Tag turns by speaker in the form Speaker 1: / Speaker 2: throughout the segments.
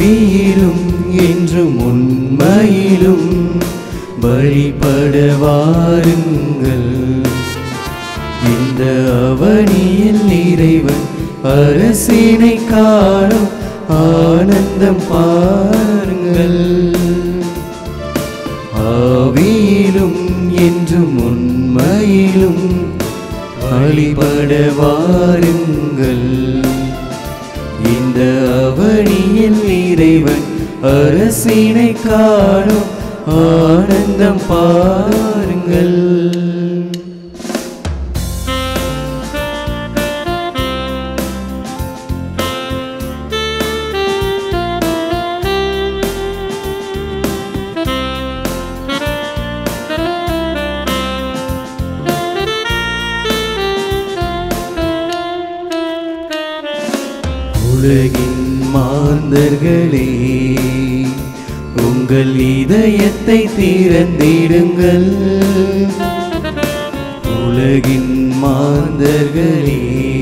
Speaker 1: ஆவியிலும் என்றும் உண்மையிலும் வழிபட வாருங்கள் இந்த அவனியில் இறைவன் அரசினை காணும் ஆனந்தம் பாருங்கள் ஆவியிலும் என்றும் உண்மையிலும் வழிபட வாருங்கள் இந்த அவனியில் இறைவன் அரசினை காணும் ஆனந்தம் பாருங்கள் உலகின் மாந்தர்களே உங்கள் இதயத்தை திறந்திடுங்கள் உலகின் மாந்தர்களே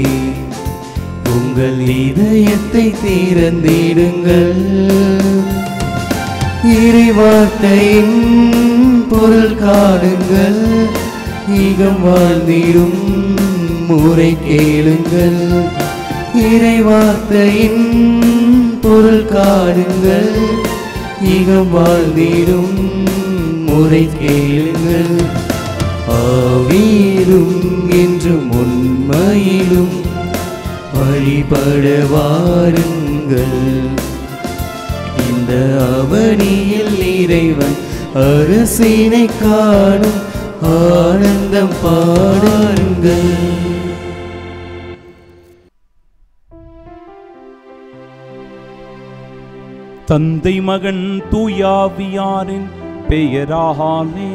Speaker 1: உங்கள் இதயத்தை திறந்திடுங்கள் இறைவார்த்தையின் பொருள் காணுங்கள் ஈகம் வாழ்ந்திடும் முறை கேளுங்கள் இறைவார்த்தையின் பொருள் காணுங்கள் ஈகம் வாழ்ந்திடும் முறை கேளுங்கள் ஆவியிலும் என்றும் உண்மையிலும் வழிபட வாருங்கள் இந்த அவனியில் இறைவன் அரசினை காணும் ஆனந்தம் பாடுங்கள்
Speaker 2: தந்தை மகன் தூயாவியாரின் பெயராலே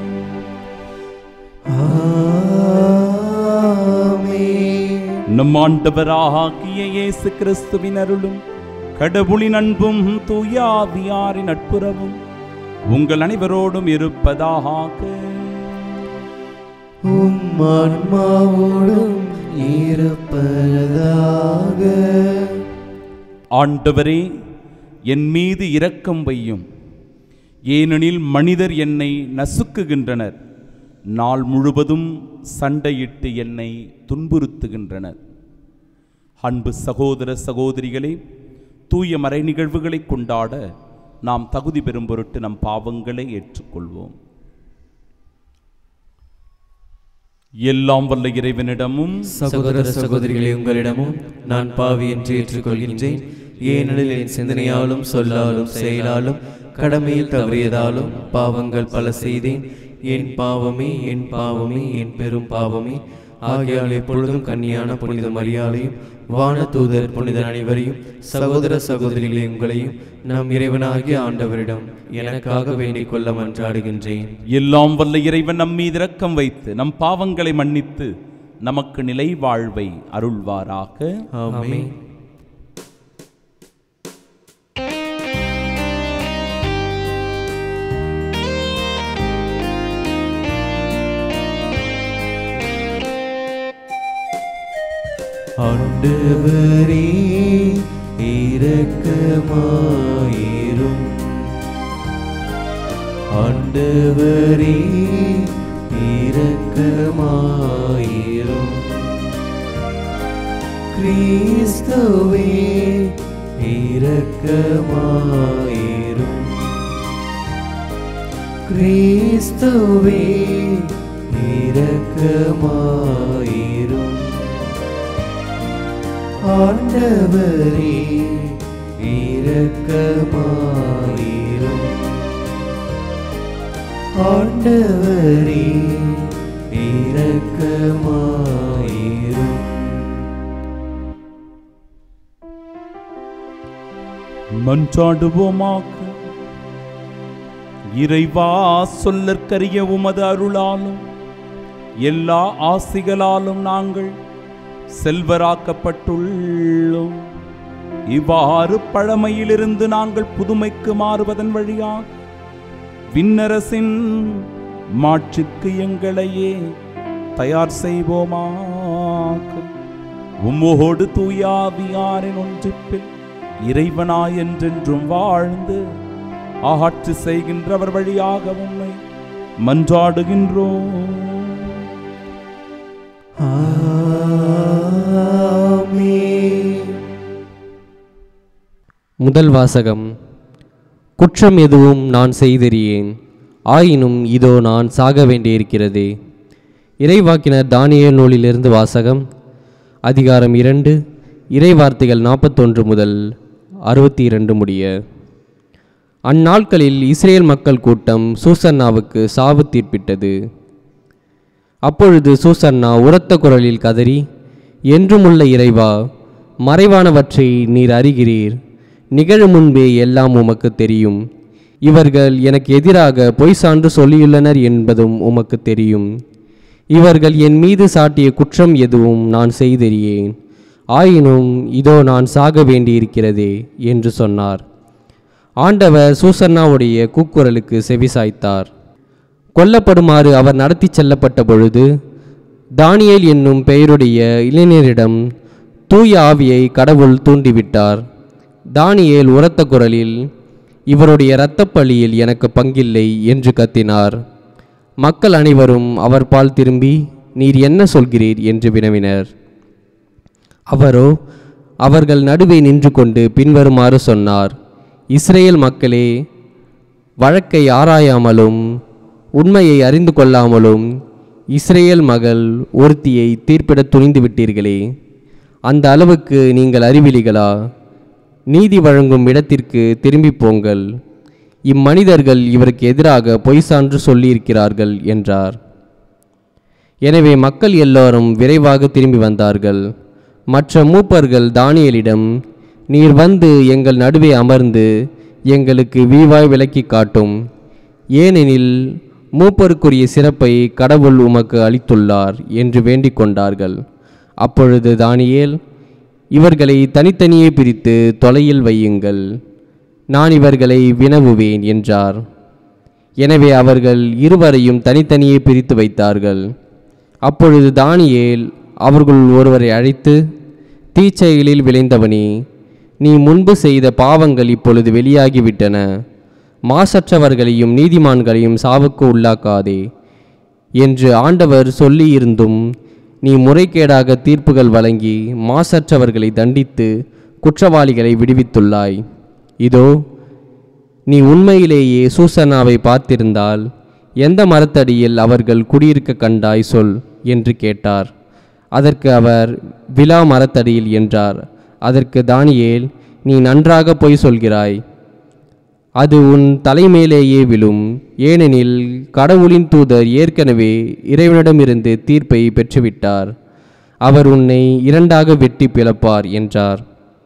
Speaker 1: ஆமென்.
Speaker 2: நம் ஆண்டவராகிய இயேசு கிறிஸ்துவின் அருளும் கடவுளின் அன்பும் தூயாவியாரின் நட்புறவும் உங்கள் அனைவரோடும் இருப்பதாக
Speaker 1: உம் ஆன்மாவோடும் இருப்பதாக
Speaker 2: ஆண்டவரே என் மீது இரக்கம் வையும் ஏனெனில் மனிதர் என்னை நசுக்குகின்றனர் நாள் முழுவதும் சண்டையிட்டு என்னை துன்புறுத்துகின்றனர் அன்பு சகோதர சகோதரிகளே தூய மறை நிகழ்வுகளை கொண்டாட நாம் தகுதி பெறும் பொருட்டு நம் பாவங்களை ஏற்றுக்கொள்வோம் எல்லாம் வல்ல இறைவனிடமும்
Speaker 1: சகோதர சகோதரிகளே உங்களிடமும் நான் பாவி என்று ஏற்றுக்கொள்கின்றேன் ஏனெனில் என் சிந்தனையாலும் சொல்லாலும் செயலாலும் கடமையில் தவறியதாலும் பாவங்கள் பல செய்தேன் என் பாவமே என் பாவமே என் பெரும் பாவமே ஆகையால் எப்பொழுதும் கன்னியான புனித மரியாதையும் வான தூதர் புனிதர் அனைவரையும் சகோதர சகோதரிகளே உங்களையும் நம் இறைவனாகிய ஆண்டவரிடம் எனக்காக வேண்டிக் கொள்ள மன்றாடுகின்றேன்
Speaker 2: எல்லாம் வல்ல இறைவன் நம் மீது இரக்கம் வைத்து நம் பாவங்களை மன்னித்து நமக்கு நிலை வாழ்வை அருள்வாராக
Speaker 1: ஆமென் ஆண்டவரே இரக்கமாயிரும் ஆண்டவரே இரக்கமாயிரும் கிறிஸ்துவே இரக்கமாயிரும் கிறிஸ்துவே இரக்கமாயிரும் ஆண்டவரே இரக்கமாயிரும் ஆண்டவரே இரக்கமாயிரும்
Speaker 2: மன்றாடுவோமாக இறைவா சொல்லற்கரிய உமது அருளாலும் எல்லா ஆசிகளாலும் நாங்கள் செல்வராக்கப்பட்டுள்ளோம் இவ்வாறு பழமையிலிருந்து நாங்கள் புதுமைக்கு மாறுவதன் வழியாக விண்ணரசின் மாட்சிக்கு எங்களையே தயார் செய்வோமாக உம்மோடு தூயாவியாரின் ஒன்றிப்பில் இறைவனாய் என்றென்றும் வாழ்ந்து ஆட்சி செய்கின்றவர் வழியாக உம்மை மன்றாடுகின்றோம்
Speaker 1: முதல் வாசகம் குற்றம் எதுவும் நான் செய்தறியேன் ஆயினும் இதோ நான் சாக வேண்டியிருக்கிறதே இறைவாக்கினர் தானியேல் நூலிலிருந்து வாசகம் அதிகாரம் இரண்டு இறைவார்த்தைகள் நாற்பத்தொன்று முதல் அறுபத்தி இரண்டு முடிய அந்நாட்களில் இஸ்ரேல் மக்கள் கூட்டம் சூசன்னாவுக்கு சாவு தீர்ப்பிட்டது அப்பொழுது சூசன்னா உரத்த குரலில் கதறி என்றுமுள்ள இறைவா மறைவானவற்றை நீர் அறிகிறீர் நிகழும் முன்பே எல்லாம் உமக்கு தெரியும் இவர்கள் எனக்கு எதிராக பொய் சான்று சொல்லியுள்ளனர் என்பதும் உமக்கு தெரியும் இவர்கள் என் மீது சாட்டிய குற்றம் எதுவும் நான் செய்தறியேன் ஆயினும் இதோ நான் சாக வேண்டியிருக்கிறதே என்று சொன்னார் ஆண்டவர் சூசன்னாவுடைய கூக்குரலுக்கு செவிசாய்த்தார் கொல்லப்படுமாறு அவர் நடத்திச் செல்லப்பட்ட பொழுது தானியேல் என்னும் பெயருடைய இளைஞரிடம் தூய ஆவியை கடவுள் தூண்டிவிட்டார் தானியேல் உரத்த குரலில் இவருடைய இரத்தப் பழியில் எனக்கு பங்கில்லை என்று கத்தினார் மக்கள் அனைவரும் அவர் பால் திரும்பி நீர் என்ன சொல்கிறீர் என்று வினவினர் அவரோ அவர்கள் நடுவே நின்று கொண்டு பின்வருமாறு சொன்னார் இஸ்ரேல் மக்களே வழக்கை ஆராயாமலும் உண்மையை அறிந்து கொள்ளாமலும் இஸ்ரேல் மகள் ஒருத்தியை தீர்ப்பிட துணிந்து விட்டீர்களே அந்த அளவுக்கு நீங்கள் அறிவிலிகளா நீதி வழங்கும் இடத்திற்கு திரும்பி போங்கள் இம்மனிதர்கள் இவருக்கு எதிராக பொய் சான்று சொல்லியிருக்கிறார்கள் என்றார் எனவே மக்கள் எல்லோரும் விரைவாக திரும்பி வந்தார்கள் மற்ற மூப்பர்கள் தானியலிடம் நீர் வந்து எங்கள் நடுவே அமர்ந்து எங்களுக்கு வீவாய் விளக்கி காட்டும் ஏனெனில் மூப்பருக்குரிய சிறப்பை கடவுள் உமக்கு அளித்துள்ளார் என்று வேண்டிக் கொண்டார்கள் அப்பொழுது தானியேல் இவர்களை தனித்தனியே பிரித்து தொலையில் வையுங்கள் நான் இவர்களை வினவுவேன் என்றார் எனவே அவர்கள் இருவரையும் தனித்தனியே பிரித்து வைத்தார்கள் அப்பொழுது தானியேல் அவர்கள் ஒருவரை அழைத்து தீச்செயலில் விளைந்தவனே நீ முன்பு செய்த பாவங்கள் இப்பொழுது வெளியாகிவிட்டன மாசற்றவர்களையும் நீதிமான்களையும் சாவுக்கு உள்ளாக்காதே என்று ஆண்டவர் சொல்லியிருந்தும் நீ முறைகேடாக தீர்ப்புகள் வழங்கி மாசற்றவர்களை தண்டித்து குற்றவாளிகளை விடுவித்துள்ளாய் இதோ நீ உண்மையிலேயே சூசனாவை பார்த்திருந்தால் எந்த மரத்தடியில் அவர்கள் குடியிருக்க கண்டாய் சொல் என்று கேட்டார் அதற்கு அவர் விலா மரத்தடியில் என்றார் அதற்கு தானியேல் நீ நன்றாக பொய் சொல்கிறாய் அது உன் தலைமேலேயே விழும் ஏனெனில் கடவுளின் தூதர் ஏற்கனவே இறைவனிடமிருந்து தீர்ப்பை பெற்றுவிட்டார் அவர் உன்னை இரண்டாக வெட்டி பிளப்பார் என்றார்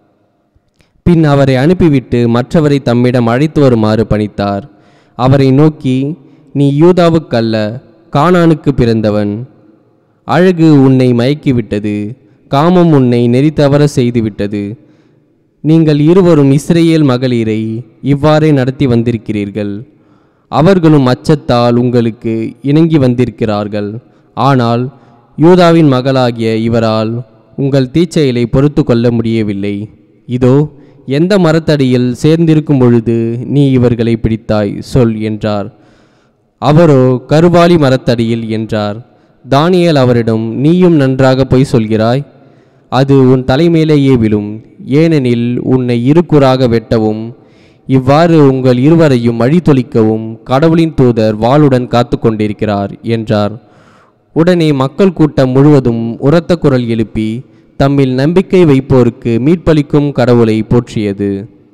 Speaker 1: பின் அவரை அனுப்பிவிட்டு மற்றவரை தம்மிடம் அழைத்து வருமாறு பணித்தார் அவரை நோக்கி நீ யூதாவுக்கல்ல கானானுக்கு பிறந்தவன் அழகு உன்னை மயக்கிவிட்டது காமம் உன்னை நெறித்தவர செய்துவிட்டது நீங்கள் இருவரும் இஸ்ரேல் மகளிரை இவ்வாறே நடத்தி வந்திருக்கிறீர்கள் அவர்களும் அச்சத்தால் உங்களுக்கு இணங்கி வந்திருக்கிறார்கள் ஆனால் யூதாவின் மகளாகிய இவரால் உங்கள் தீச்செயலை பொறுத்து கொள்ள முடியவில்லை இதோ எந்த மரத்தடியில் சேர்ந்திருக்கும் பொழுது நீ இவர்களை பிடித்தாய் சொல் என்றார் அவரோ கருவாலி மரத்தடியில் என்றார் தானியேல் அவரிடம் நீயும் நன்றாக பொய் சொல்கிறாய் அது உன் தலைமேலேயே விழும் ஏனெனில் உன்னை இருக்குறாக வெட்டவும் இவ்வாறு உங்கள் இருவரையும் அழித்தொழிக்கவும் கடவுளின் தூதர் வாளுடன் காத்து கொண்டிருக்கிறார் என்றார் உடனே மக்கள் கூட்டம் முழுவதும் உரத்த குரல் எழுப்பி தம்மில் நம்பிக்கை வைப்போருக்கு மீட்பளிக்கும் கடவுளை போற்றியது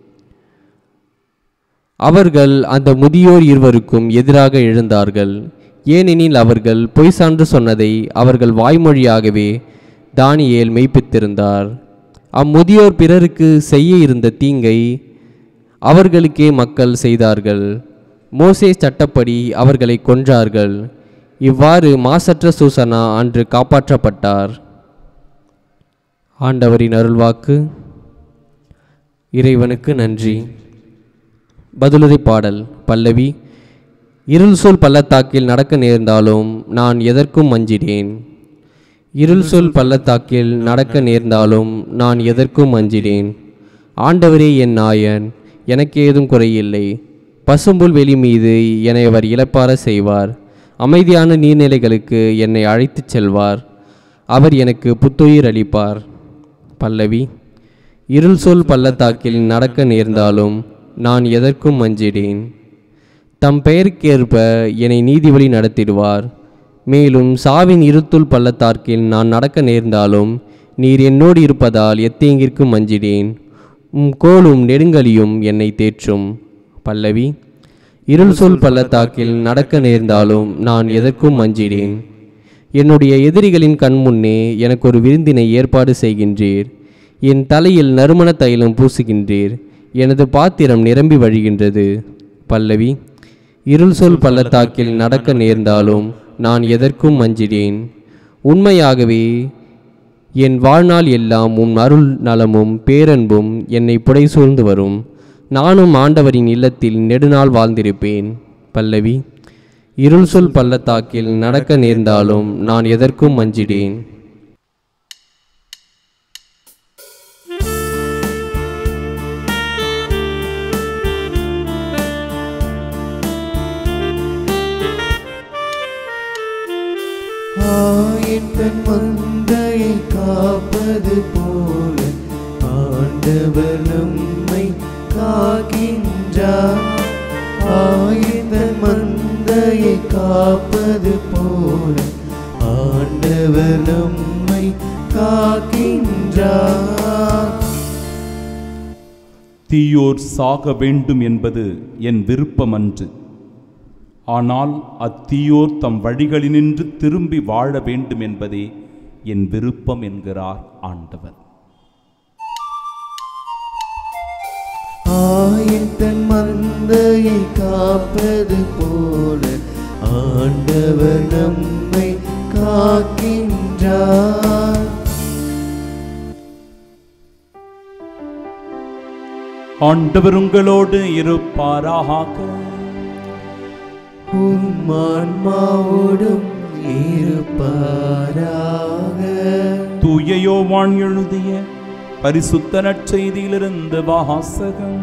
Speaker 1: அவர்கள் அந்த முதியோர் இருவருக்கும் எதிராக எழுந்தார்கள் ஏனெனில் அவர்கள் பொய் சான்று சொன்னதை அவர்கள் வாய்மொழியாகவே தானியேல் மெய்ப்பித்திருந்தார் அம்முதியோர் பிறருக்கு செய்ய இருந்த தீங்கை அவர்களுக்கே மக்கள் செய்தார்கள் மோசே சட்டப்படி அவர்களை கொன்றார்கள் இவ்வாறு மாசற்ற சூசனா அன்று காப்பாற்றப்பட்டார் ஆண்டவரின் அருள்வாக்கு இறைவனுக்கு நன்றி பதிலுரை பாடல் பல்லவி இருள் சொல் பள்ளத்தாக்கில் நடக்க நேர்ந்தாலும் நான் எதற்கும் அஞ்சிடேன் இருள் சொல் பள்ளத்தாக்கில் நடக்க நேர்ந்தாலும் நான் எதற்கும் அஞ்சிடேன்
Speaker 3: ஆண்டவரே என் நாயன் எனக்கு ஏதும் குறையில்லை பசும்புல் வெளி மீது என்னை அவர் இழப்பார செய்வார் அமைதியான நீர்நிலைகளுக்கு என்னை அழைத்துச் செல்வார் அவர் எனக்கு புத்துயிர் அளிப்பார் பல்லவி இருள் சொல் பள்ளத்தாக்கில் நடக்க நேர்ந்தாலும் நான் எதற்கும் மஞ்சிடேன் தம் பெயருக்கேற்ப என்னை நீதி வழி நடத்திடுவார் மேலும் சாவின் இருத்துள் பள்ளத்தாக்கில் நான் நடக்க நேர்ந்தாலும் நீர் என்னோடு இருப்பதால் எத்தீங்கிற்கும் மஞ்சிடேன் உம் கோலும் நெடுங்கலியும் என்னை தேற்றும் பல்லவி இருள் சொல் பள்ளத்தாக்கில் நடக்க நேர்ந்தாலும் நான் எதற்கும் மஞ்சிடேன் என்னுடைய எதிரிகளின் கண் முன்னே எனக்கு ஒரு விருந்தினை ஏற்பாடு செய்கின்றீர் என் தலையில் நறுமண தைலம் பூசுகின்றீர் எனது பாத்திரம் நிரம்பி வழிகின்றது பல்லவி இருள் சொல் பள்ளத்தாக்கில் நடக்க நேர்ந்தாலும் நான் எதற்கும் மஞ்சிடேன் உண்மையாகவே என் வாழ்நாள் எல்லாம் உம் அருள் நலமும் பேரன்பும் என்னை புடை சூழ்ந்து வரும் நானும் ஆண்டவரின் இல்லத்தில் நெடுநாள் வாழ்ந்திருப்பேன் பல்லவி இருள் சொல் பள்ளத்தாக்கில் நடக்க நேர்ந்தாலும் நான் எதற்கும் மஞ்சிடேன்
Speaker 1: ஆயின் தன் மந்தையை காப்பது போல ஆண்டவர் நம்மை காக்கின்றார் ஆயின் தன் மந்தையை காப்பது போல ஆண்டவர் நம்மை காக்கின்றார்
Speaker 2: தீயோர் சாக வேண்டும் என்பது என் விருப்பமன்று ஆனால் அத்தீயோர் தம் வழிகளினின்று திரும்பி வாழ வேண்டும் என்பதே என் விருப்பம் என்கிறார் ஆண்டவர்
Speaker 1: ஆயின் தன் மந்தையை காப்பது போல ஆண்டவர் நம்மை காக்கின்றார்
Speaker 2: ஆண்டவர் உங்களோடு இருப்பாராக
Speaker 1: உம் ஆன்மாவோடும் இருப்பாராக
Speaker 2: தூய யோவான் எழுதிய பரிசுத்த நற்செய்தியிலிருந்து வாசகம்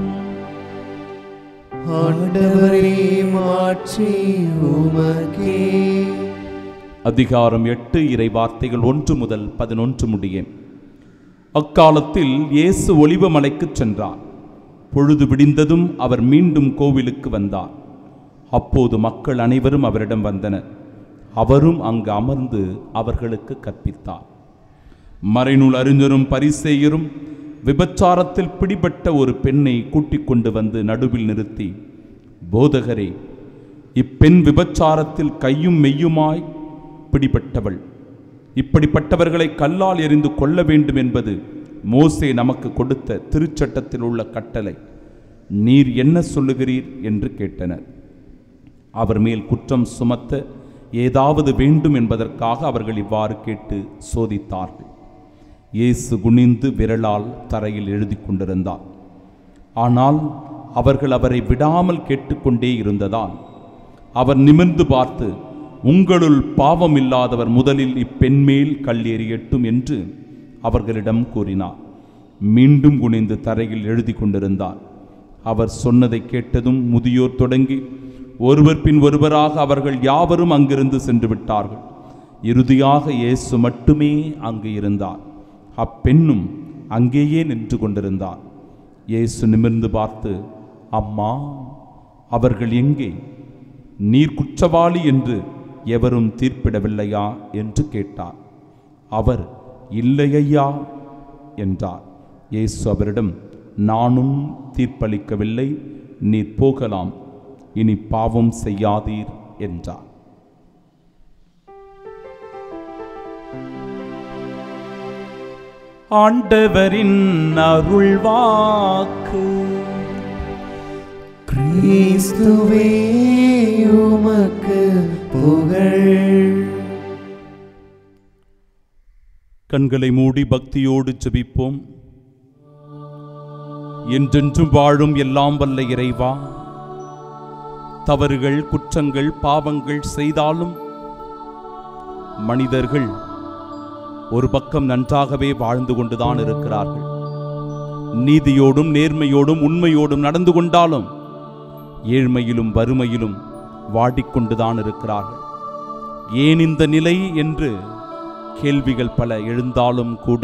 Speaker 1: ஆண்டவரே மாற்றி உமக்கே
Speaker 2: அதிகாரம் எட்டு இறை வார்த்தைகள் ஒன்று முதல் பதினொன்று முடிய அக்காலத்தில் இயேசு ஒலிவ மலைக்குச் சென்றார் பொழுது விடிந்ததும் அவர் மீண்டும் கோவிலுக்கு வந்தார் அப்போது மக்கள் அனைவரும் அவரிடம் வந்தனர் அவரும் அங்கு அமர்ந்து அவர்களுக்கு கற்பித்தார் மறைநூல் அறிஞரும் பரிசேயரும் விபச்சாரத்தில் பிடிபட்ட ஒரு பெண்ணை கூட்டிக் கொண்டு வந்து நடுவில் நிறுத்தி போதகரே இப்பெண் விபச்சாரத்தில் கையும் மெய்யுமாய் பிடிபட்டவள் இப்படிப்பட்டவர்களை கல்லால் எறிந்து கொள்ள வேண்டும் என்பது மோசே நமக்கு கொடுத்த திருச்சட்டத்தில் உள்ள கட்டளை நீர் என்ன சொல்லுகிறீர் என்று கேட்டனர் அவர் மேல் குற்றம் சுமத்த ஏதாவது வேண்டும் என்பதற்காக அவர்கள் இவ்வாறு கேட்டு சோதித்தார்கள் இயேசு குனிந்து விரலால் தரையில் எழுதி கொண்டிருந்தார் ஆனால் அவர்கள் அவரை விடாமல் கேட்டுக்கொண்டே இருந்ததால் அவர் நிமிர்ந்து பார்த்து உங்களுள் பாவம் இல்லாதவர் முதலில் இப்பெண் மேல் கல் எறியட்டும் என்று அவர்களிடம் கூறினார் மீண்டும் குனிந்து தரையில் எழுதி கொண்டிருந்தார் அவர் சொன்னதை கேட்டதும் முதியோர் தொடங்கி ஒருவர் பின் ஒருவராக அவர்கள் யாவரும் அங்கிருந்து சென்று விட்டார்கள் இறுதியாக இயேசு மட்டுமே அங்கு இருந்தார் அப்பெண்ணும் அங்கேயே நின்று கொண்டிருந்தார் இயேசு நிமிர்ந்து பார்த்து அம்மா அவர்கள் எங்கே நீர் குற்றவாளி என்று எவரும் தீர்ப்பிடவில்லையா என்று கேட்டார் அவர் இல்லையா என்றார் இயேசு அவரிடம் நானும் தீர்ப்பளிக்கவில்லை நீர் போகலாம் இனி பாவம் செய்யாதீர் என்றார் ஆண்டவரின் அருள்வாக்கு
Speaker 1: கிறிஸ்துவே உமக்கு புகழ்
Speaker 2: கண்களை மூடி பக்தியோடு ஜெபிப்போம் என்றென்றும் வாழும் எல்லாம் வல்ல இறைவா தவறுகள் குற்றங்கள் பாவங்கள் செய்தாலும் மனிதர்கள் ஒரு பக்கம் நன்றாகவே வாழ்ந்து கொண்டுதான் இருக்கிறார்கள் நீதியோடும் நேர்மையோடும் உண்மையோடும் நடந்து கொண்டாலும் ஏழ்மையிலும் வறுமையிலும் வாடிக்கொண்டுதான் இருக்கிறார்கள் ஏன் இந்த நிலை என்று கேள்விகள் பல எழுந்தாலும் கூட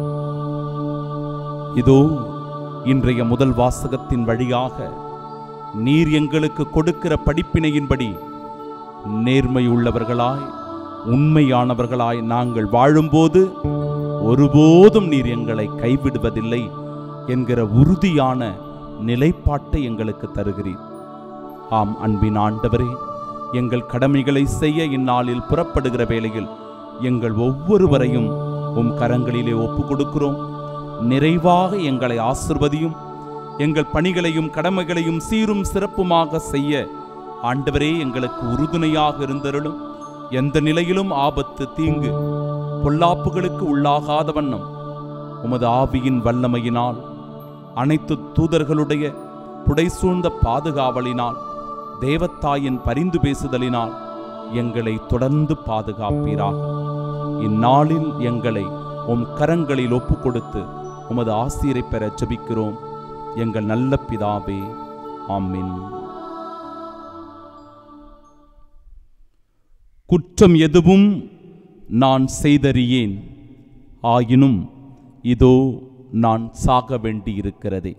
Speaker 2: இதோ இன்றைய முதல் வாசகத்தின் வழியாக நீர் எங்களுக்கு கொடுக்கிற படிப்பினையின்படி நேர்மை உள்ளவர்களாய் உண்மையானவர்களாய் நாங்கள் வாழும்போது ஒருபோதும் நீர் எங்களை கைவிடுவதில்லை என்கிற உறுதியான நிலைப்பாட்டை எங்களுக்கு தருகிறீர் ஆம் அன்பின் ஆண்டவரே எங்கள் கடமைகளை செய்ய இந்நாளில் புறப்படுகிற வேளையில் எங்கள் ஒவ்வொருவரையும் உம் கரங்களிலே ஒப்பு கொடுக்கிறோம் நிறைவாக எங்களை ஆசிர்வதியும் எங்கள் பணிகளையும் கடமைகளையும் சீரும் சிறப்புமாக செய்ய ஆண்டவரே எங்களுக்கு உறுதுணையாக இருந்தருளும் எந்த நிலையிலும் ஆபத்து தீங்கு பொல்லாப்புகளுக்கு உள்ளாகாத வண்ணம் உமது ஆவியின் வல்லமையினால் அனைத்து தூதர்களுடைய புடைசூழ்ந்த பாதுகாவலினால் தேவத்தாயின் பரிந்து பேசுதலினால் எங்களை தொடர்ந்து பாதுகாப்பீராக இந்நாளில் எங்களை உம் கரங்களில் ஒப்பு கொடுத்து உமது ஆசிரியரை பெற ஜெபிக்கிறோம் எங்கள் நல்ல பிதாவே ஆமென் குற்றம் எதுவும் நான் செய்தறியேன் ஆயினும் இதோ நான் சாக வேண்டியிருக்கிறதே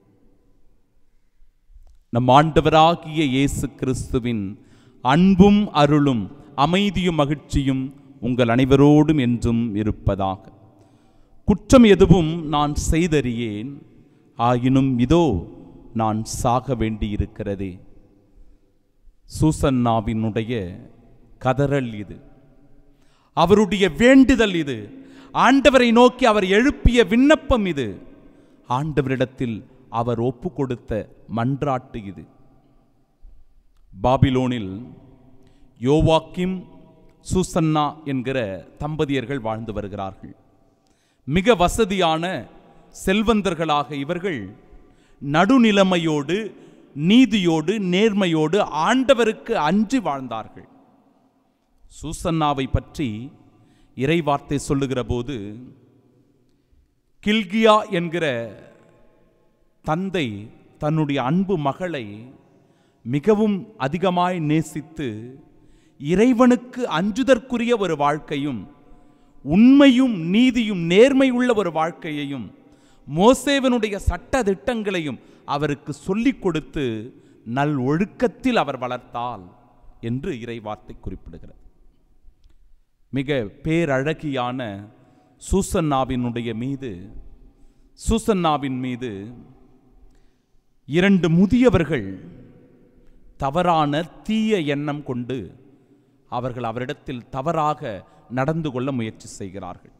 Speaker 2: நம் ஆண்டவராகிய இயேசு கிறிஸ்துவின் அன்பும் அருளும் அமைதியும் மகிழ்ச்சியும் உங்கள் அனைவரோடும் என்றும் இருப்பதாக குற்றம் எதுவும் நான் செய்தறியேன் ஆயினும் இதோ நான் சாக வேண்டியிருக்கிறதே சூசன்னாவினுடைய கதறல் இது அவருடைய வேண்டுதல் இது ஆண்டவரை நோக்கி அவர் எழுப்பிய விண்ணப்பம் இது ஆண்டவரிடத்தில் அவர் ஒப்பு கொடுத்த மன்றாட்டு இது பாபிலோனில் யோவாக்கிம் சூசன்னா என்கிற தம்பதியர்கள் வாழ்ந்து வருகிறார்கள் மிக வசதியான செல்வந்தர்களாக இவர்கள் நடுநிலைமையோடு நீதியோடு நேர்மையோடு ஆண்டவருக்கு அஞ்சி வாழ்ந்தார்கள் சூசன்னாவை பற்றி இறைவார்த்தை சொல்லுகிற போது கில்கியா என்கிற தந்தை தன்னுடைய அன்பு மகளை மிகவும் அதிகமாய் நேசித்து இறைவனுக்கு அஞ்சுதற்குரிய ஒரு வாழ்க்கையும் உண்மையும் நீதியும் நேர்மை உள்ள ஒரு வாழ்க்கையையும் மோசேவனுடைய சட்ட திட்டங்களையும் அவருக்கு சொல்லிக் கொடுத்து நல் ஒழுக்கத்தில் அவர் வளர்த்தால் என்று இறைவார்த்தை குறிப்பிடுகிறது மிக பேரழகியான சூசன்னாவினுடைய மீது சூசன்னாவின் மீது இரண்டு முதியவர்கள் தவறான தீய எண்ணம் கொண்டு அவர்கள் அவரிடத்தில் தவறாக நடந்து கொள்ள முயற்சி செய்கிறார்கள்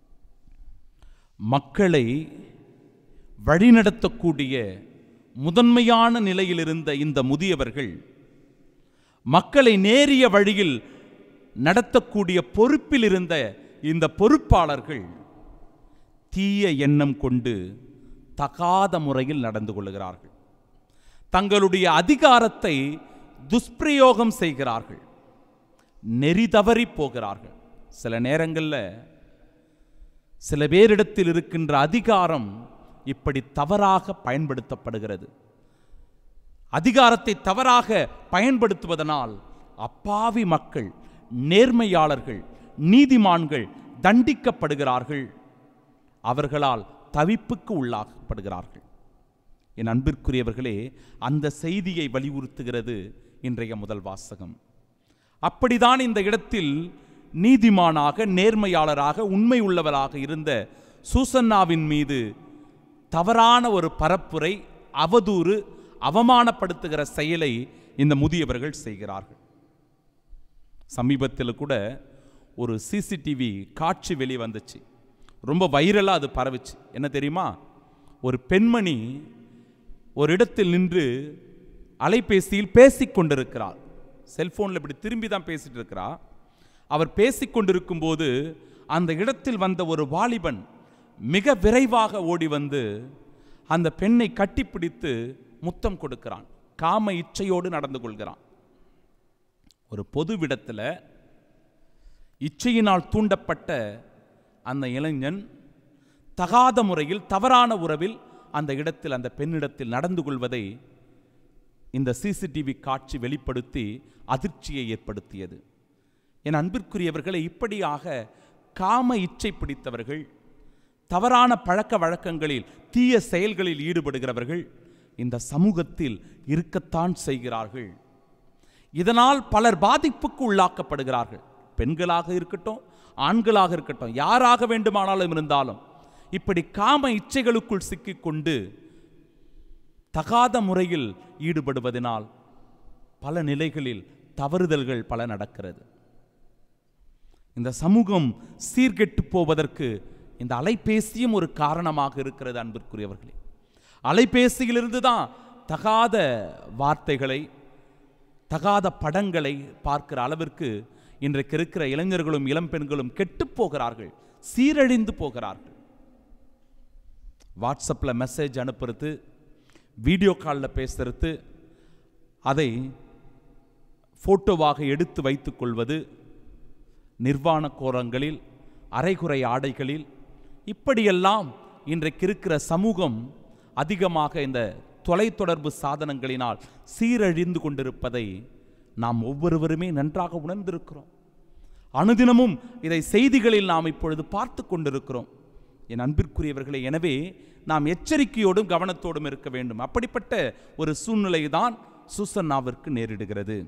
Speaker 2: மக்களை வழிநடத்தக்கூடிய முதன்மையான நிலையில் இருந்த இந்த முதியவர்கள் மக்களை நேரிய வழியில் நடத்தக்கூடிய பொறுப்பில் இருந்த இந்த பொறுப்பாளர்கள் தீய எண்ணம் கொண்டு தகாத முறையில் நடந்து கொள்கிறார்கள் தங்களுடைய அதிகாரத்தை துஷ்பிரயோகம் செய்கிறார்கள் நெறி தவறி போகிறார்கள் சில நேரங்களில் சில பேரிடத்தில் இருக்கின்ற அதிகாரம் இப்படி தவறாக பயன்படுத்தப்படுகிறது அதிகாரத்தை தவறாக பயன்படுத்துவதனால் அப்பாவி மக்கள் நேர்மையாளர்கள் நீதிமான்கள் தண்டிக்கப்படுகிறார்கள் அவர்களால் தவிப்புக்கு உள்ளாக்கப்படுகிறார்கள் என் அன்பிற்குரியவர்களே அந்த செய்தியை வலியுறுத்துகிறது இன்றைய முதல் வாசகம் அப்படிதான் இந்த இடத்தில் நீதிமானாக நேர்மையாளராக உண்மை உள்ளவராக இருந்த சூசன்னாவின் மீது தவறான ஒரு பரப்புரை அவதூறு அவமானப்படுத்துகிற செயலை இந்த முதியவர்கள் செய்கிறார்கள் சமீபத்தில் கூட ஒரு சிசிடிவி காட்சி வெளியே வந்துச்சு ரொம்ப வைரலாக அது பரவுச்சு என்ன தெரியுமா ஒரு பெண்மணி ஒரு இடத்தில் நின்று அலைபேசியில் பேசிக் கொண்டிருக்கிறார் செல்போனில் இப்படி திரும்பி தான் பேசிட்டு இருக்கிறா அவர் பேசிக் கொண்டிருக்கும் போது அந்த இடத்தில் வந்த ஒரு வாலிபன் மிக விரைவாக ஓடி வந்து அந்த பெண்ணை கட்டிப்பிடித்து முத்தம் கொடுக்கிறான் காம இச்சையோடு நடந்து கொள்கிறான் ஒரு பொதுவிடத்தில் இச்சையினால் தூண்டப்பட்ட அந்த இளைஞன் தகாத முறையில் தவறான உறவில் அந்த இடத்தில் அந்த பெண்ணிடத்தில் நடந்து கொள்வதை இந்த சிசிடிவி காட்சி வெளிப்படுத்தி அதிர்ச்சியை ஏற்படுத்தியது என் அன்பிற்குரியவர்களை இப்படியாக காம இச்சை பிடித்தவர்கள் தவறான பழக்க வழக்கங்களில் தீய செயல்களில் ஈடுபடுகிறவர்கள் இந்த சமூகத்தில் இருக்கத்தான் செய்கிறார்கள் இதனால் பலர் பாதிப்புக்கு உள்ளாக்கப்படுகிறார்கள் பெண்களாக இருக்கட்டும் ஆண்களாக இருக்கட்டும் யாராக வேண்டுமானாலும் இருந்தாலும் இப்படி காம இச்சைகளுக்குள் சிக்கிக்கொண்டு தகாத முறையில் ஈடுபடுவதனால் பல நிலைகளில் தவறுதல்கள் பல நடக்கிறது இந்த சமூகம் சீர்கெட்டு போவதற்கு இந்த அலைபேசியும் ஒரு காரணமாக இருக்கிறது அன்பிற்குரியவர்களே அலைபேசியிலிருந்து தான் தகாத வார்த்தைகளை தகாத படங்களை பார்க்கிற அளவிற்கு இன்றைக்கு இருக்கிற இளைஞர்களும் இளம்பெண்களும் கெட்டுப் போகிறார்கள் சீரழிந்து போகிறார்கள் வாட்ஸ்அப்பில் மெசேஜ் அனுப்புறது வீடியோ காலில் பேசுறது அதை ஃபோட்டோவாக எடுத்து வைத்துக் கொள்வது நிர்வாண கோரங்களில் அரைகுறை ஆடைகளில் இப்படியெல்லாம் இன்றைக்கு இருக்கிற சமூகம் அதிகமாக இந்த தொலைத்தொடர்பு சாதனங்களினால் சீரழிந்து கொண்டிருப்பதை நாம் ஒவ்வொருவருமே நன்றாக உணர்ந்திருக்கிறோம் அனுதினமும் இதை செய்திகளில் நாம் இப்பொழுது பார்த்து கொண்டிருக்கிறோம் என் அன்பிற்குரியவர்களே எனவே நாம் எச்சரிக்கையோடும் கவனத்தோடும் இருக்க வேண்டும் அப்படிப்பட்ட ஒரு சூழ்நிலை தான் சுசன்னாவிற்கு நேரிடுகிறது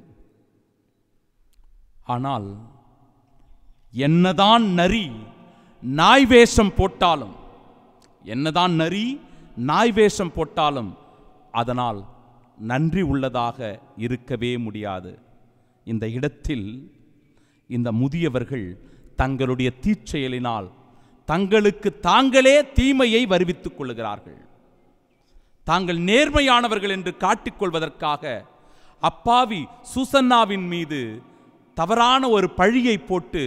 Speaker 2: ஆனால் என்னதான் நரி நாய் வேஷம் போட்டாலும் என்னதான் நரி நாய் வேஷம் போட்டாலும் அதனால் நன்றி உள்ளதாக இருக்கவே முடியாது இந்த இடத்தில் இந்த முதியவர்கள் தங்களுடைய தீச்செயலினால் தங்களுக்கு தாங்களே தீமையை வருவித்துக் கொள்கிறார்கள் தாங்கள் நேர்மையானவர்கள் என்று காட்டிக்கொள்வதற்காக அப்பாவி சுசன்னாவின் மீது தவறான ஒரு பழியை போட்டு